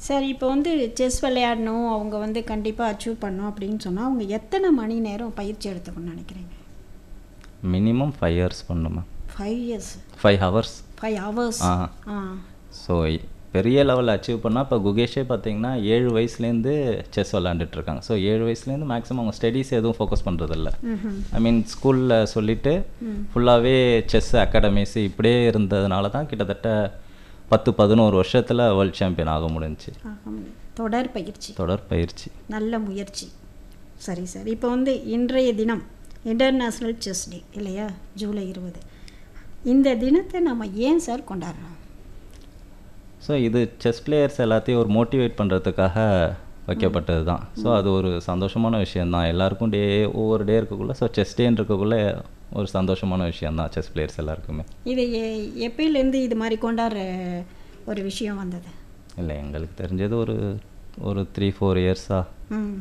சரி இப்போ வந்து செஸ் விளையாடணும் அவங்க வந்து கண்டிப்பாக அச்சீவ் பண்ணணும் அப்படின்னு சொன்னால் அவங்க எத்தனை மணி நேரம் பயிற்சி எடுத்துக்கணும்னு நினைக்கிறீங்க மினிமம் ஃபைவ் இயர்ஸ் பண்ணுமா five years five hours five hours ah ah so பெரிய லெவலில் அச்சீவ் பண்ணால் இப்போ குகேஷே பார்த்தீங்கன்னா ஏழு வயசுலேருந்து செஸ் விளாண்டுட்டு இருக்காங்க ஸோ ஏழு வயசுலேருந்து மேக்ஸிமம் அவங்க ஸ்டடீஸ் எதுவும் ஃபோக்கஸ் பண்ணுறதில்ல ம்ஹும். ஐ மீன் ஸ்கூலில் சொல்லிவிட்டு ம். ஃபுல்லாகவே செஸ் அகாடமிஸ் இப்படியே இருந்ததுனால தான் கிட்டத்தட்ட பத்து பதினோரு வருஷத்தில் வேர்ல்ட் சாம்பியன் ஆக முடிஞ்சுச்சு ஆகும். தொடர் பயிற்சி தொடர் பயிற்சி நல்ல முயற்சி சரி சார் இப்போ வந்து இன்றைய தினம் இன்டர்நேஷ்னல் செஸ் டே இல்லையா ஜூலை இருபது இந்த தினத்தை நம்ம ஏன் சார் கொண்டாடுறோம் ஸோ இது செஸ் பிளேயர்ஸ் எல்லாத்தையும் ஒரு மோட்டிவேட் பண்ணுறதுக்காக வைக்கப்பட்டது தான் ஸோ அது ஒரு சந்தோஷமான விஷயந்தான் எல்லாருக்கும் டே ஒவ்வொரு டே இருக்கக்குள்ள ஸோ செஸ் டேன்னு இருக்கக்குள்ள ஒரு சந்தோஷமான விஷயந்தான் செஸ் பிளேயர்ஸ் எல்லாருக்குமே இது எ- எப்பயிலேருந்து இது மாதிரி கொண்டாடுற ஒரு விஷயம் வந்தது இல்லை எங்களுக்கு தெரிஞ்சது ஒரு ஒரு த்ரீ ஃபோர் இயர்ஸா ம்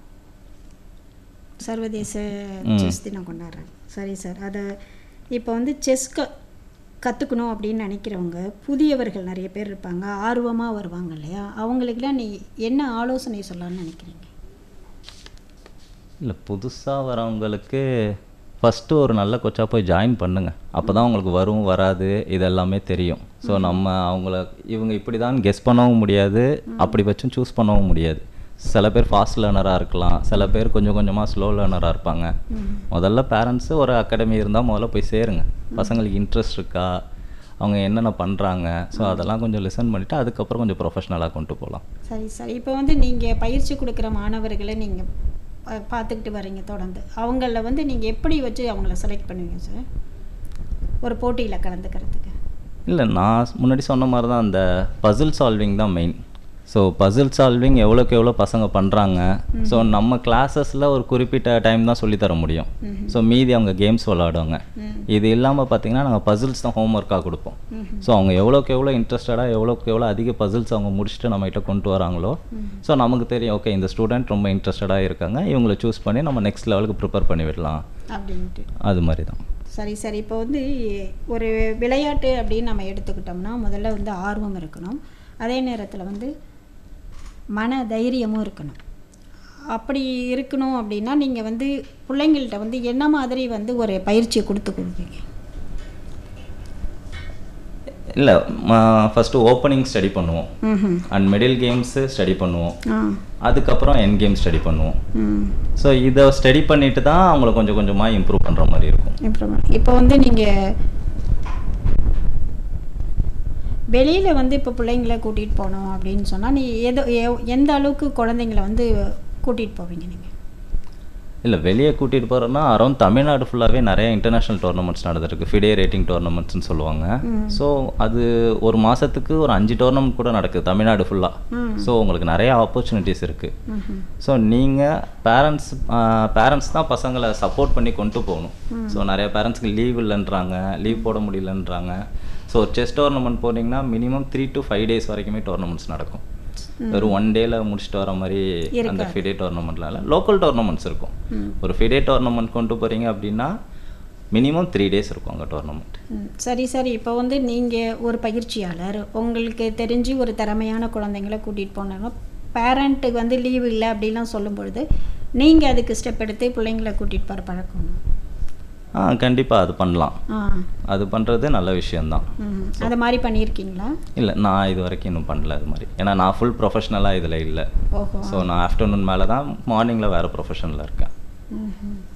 சர்வதேச ம். செஸ் தினம் கொண்டாடுறாங்க சரி சார் அதை இப்போ வந்து செஸ் க கற்றுக்கணும் அப்படின்னு நினைக்கிறவங்க புதியவர்கள் நிறைய பேர் இருப்பாங்க ஆர்வமாக வருவாங்க இல்லையா அவங்களுக்கெல்லாம் நீ என்ன ஆலோசனை சொல்லலாம்னு நினைக்கிறீங்க இல்லை புதுசாக வரவங்களுக்கு ஃபஸ்ட்டு ஒரு நல்ல கோச்சாக போய் ஜாயின் பண்ணுங்க அப்போ தான் உங்களுக்கு வரும் வராது இதெல்லாமே தெரியும் ஸோ நம்ம அவங்கள இவங்க இப்படி தான் கெஸ் பண்ணவும் முடியாது அப்படி வச்சும் சூஸ் பண்ணவும் முடியாது சில பேர் ஃபாஸ்ட் லேர்னராக இருக்கலாம் சில பேர் கொஞ்சம் கொஞ்சமாக ஸ்லோ லேர்னராக இருப்பாங்க முதல்ல பேரண்ட்ஸு ஒரு அகாடமி இருந்தால் முதல்ல போய் சேருங்க பசங்களுக்கு இன்ட்ரெஸ்ட் இருக்கா அவங்க என்னென்ன பண்ணுறாங்க ஸோ அதெல்லாம் கொஞ்சம் லிசன் பண்ணிவிட்டு அதுக்கப்புறம் கொஞ்சம் ப்ரொஃபஷ்னலாக கொண்டு போகலாம் சரி சார் இப்போ வந்து நீங்கள் பயிற்சி கொடுக்குற மாணவர்களை நீங்கள் பார்த்துக்கிட்டு வரீங்க தொடர்ந்து அவங்கள வந்து நீங்கள் எப்படி வச்சு அவங்கள செலக்ட் பண்ணுவீங்க சார் ஒரு போட்டியில் கலந்துக்கிறதுக்கு இல்லை நான் முன்னாடி சொன்ன மாதிரி தான் அந்த பசில் சால்விங் தான் மெயின் ஸோ பசில் சால்விங் எவ்வளோக்கு எவ்வளோ பசங்க பண்ணுறாங்க ஸோ நம்ம கிளாஸஸில் ஒரு குறிப்பிட்ட டைம் தான் சொல்லித் தர முடியும் ஸோ மீதி அவங்க கேம்ஸ் விளாடுவாங்க ம். இது இல்லாமல் பார்த்தீங்கன்னா நாங்கள் பசில்ஸ் தான் ஹோம் ஒர்க்காக கொடுப்போம் ஸோ அவங்க எவ்வளோக்கு எவ்வளோ இன்ட்ரெஸ்டடாக எவ்வளோக்கு எவ்வளோ அதிக பசில்ஸ் அவங்க முடிச்சுட்டு நம்மகிட்ட கொண்டு வராங்களோ ஸோ நமக்கு தெரியும் ஓகே இந்த ஸ்டூடெண்ட் ரொம்ப இன்ட்ரெஸ்டடாக இருக்காங்க இவங்களை சூஸ் பண்ணி நம்ம நெக்ஸ்ட் லெவலுக்கு ப்ரிப்பேர் பண்ணி விடலாம் அப்படின்ட்டு அது மாதிரி தான் சரி சரி இப்போ வந்து ஒரு விளையாட்டு அப்படின்னு நம்ம எடுத்துக்கிட்டோம்னா முதல்ல வந்து ஆர்வம் இருக்கணும் அதே நேரத்தில் வந்து மன தைரியமும் இருக்கணும் அப்படி இருக்கணும் அப்படின்னா நீங்கள் வந்து பிள்ளைங்கள்ட்ட வந்து என்ன மாதிரி வந்து ஒரு பயிற்சியை கொடுத்து கொடுப்பீங்க இல்லை ஃபஸ்ட்டு ஓப்பனிங் ஸ்டடி பண்ணுவோம் ம் அண்ட் மிடில் கேம்ஸு ஸ்டடி பண்ணுவோம் ஆ அதுக்கப்புறம் என் கேம் ஸ்டடி பண்ணுவோம் ம் ஸோ இதை ஸ்டடி பண்ணிட்டு தான் அவங்கள கொஞ்சம் கொஞ்சமாக இம்ப்ரூவ் பண்ணுற மாதிரி இருக்கும் இம்ப்ரூவ்மெண்ட் இப்போ வந்து நீங்கள் வெளியில் வந்து இப்போ பிள்ளைங்கள கூட்டிகிட்டு போகணும் அப்படின்னு சொன்னால் நீ எதோ எ- எந்த அளவுக்கு குழந்தைங்கள வந்து கூட்டிகிட்டு போவீங்க நீங்கள் இல்லை வெளியே கூட்டிகிட்டு போகிறோன்னா அரௌண்ட் தமிழ்நாடு ஃபுல்லாகவே நிறைய இன்டர்நேஷ்னல் டோர்னமெண்ட்ஸ் நடந்திருக்கு ஃபிடே ரேட்டிங் டோர்னமெண்ட்ஸ்னு சொல்லுவாங்க ஸோ அது ஒரு மாதத்துக்கு ஒரு அஞ்சு டோர்னமெண்ட் கூட நடக்குது தமிழ்நாடு ஃபுல்லாக ஸோ உங்களுக்கு நிறைய ஆப்பர்ச்சுனிட்டிஸ் இருக்குது ம் ஸோ நீங்கள் பேரண்ட்ஸ் பேரண்ட்ஸ் தான் பசங்களை சப்போர்ட் பண்ணி கொண்டு போகணும் ஸோ நிறைய பேரண்ட்ஸ்க்கு லீவ் இல்லைன்றாங்க லீவ் போட முடியலன்றாங்க ஸோ செஸ் டோர்னமெண்ட் போனீங்கன்னா minimum three to five days வரைக்குமே டோர்னமெண்ட்ஸ் நடக்கும் வெறும் ஒன் டேல முடிச்சுட்டு வர மாதிரி அந்த ஃபிடே டோர்னமெண்ட்ல இல்லை லோக்கல் டோர்னமெண்ட்ஸ் இருக்கும் ம். ஒரு ஃபிடே டோர்னமெண்ட் கொண்டு போகிறீங்க அப்படின்னா மினிமம் த்ரீ டேஸ் இருக்கும் அங்கே டோர்னமெண்ட் ம், சரி சரி இப்போ வந்து நீங்கள் ஒரு பயிற்சியாளர் உங்களுக்கு தெரிஞ்சு ஒரு திறமையான குழந்தைங்கள கூட்டிகிட்டு போனாங்க பேரண்ட்டுக்கு வந்து லீவு இல்லை அப்படிலாம் சொல்லும் பொழுது நீங்கள் அதுக்கு ஸ்டெப் எடுத்து பிள்ளைங்கள கூட்டிகிட்டு போகிற பழக்கம் ஆ கண்டிப்பாக அது பண்ணலாம் ஆ அது பண்ணுறது நல்ல விஷயந்தான் ம் அது மாதிரி பண்ணியிருக்கீங்களா இல்லை நான் இது வரைக்கும் இன்னும் பண்ணல அது மாதிரி ஏன்னா நான் ஃபுல் ப்ரொஃபஷ்னலாக இதில் இல்லை ஓஹோ ஸோ நான் ஆஃப்டர்நூன் மேலே தான் மார்னிங்கில் வேறு ப்ரொஃபஷனில் இருக்கேன் ம்